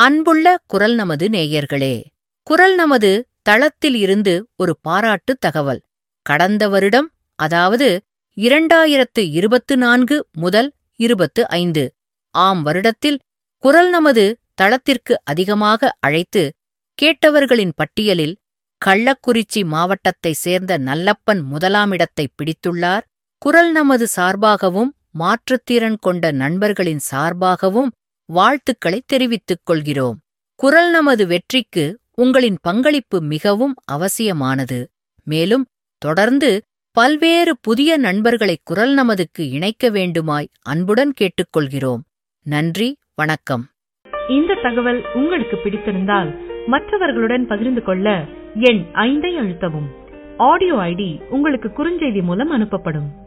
அன்புள்ள குரல் நமது நேயர்களே குரல் நமது தளத்தில் இருந்து ஒரு பாராட்டு தகவல் கடந்த வருடம் அதாவது இரண்டாயிரத்து இருபத்து நான்கு முதல் இருபத்து ஐந்து ஆம் வருடத்தில் குரல் நமது தளத்திற்கு அதிகமாக அழைத்து கேட்டவர்களின் பட்டியலில் கள்ளக்குறிச்சி மாவட்டத்தைச் சேர்ந்த நல்லப்பன் முதலாமிடத்தை பிடித்துள்ளார் குரல் நமது சார்பாகவும் மாற்றுத்திறன் கொண்ட நண்பர்களின் சார்பாகவும் வாழ்த்துக்களை தெரிவித்துக் கொள்கிறோம் குரல் நமது வெற்றிக்கு உங்களின் பங்களிப்பு மிகவும் அவசியமானது மேலும் தொடர்ந்து பல்வேறு புதிய நண்பர்களை குரல் நமதுக்கு இணைக்க வேண்டுமாய் அன்புடன் கேட்டுக்கொள்கிறோம் நன்றி வணக்கம் இந்த தகவல் உங்களுக்கு பிடித்திருந்தால் மற்றவர்களுடன் பகிர்ந்து கொள்ள எண் ஐந்தை அழுத்தவும் ஆடியோ ஐடி உங்களுக்கு குறுஞ்செய்தி மூலம் அனுப்பப்படும்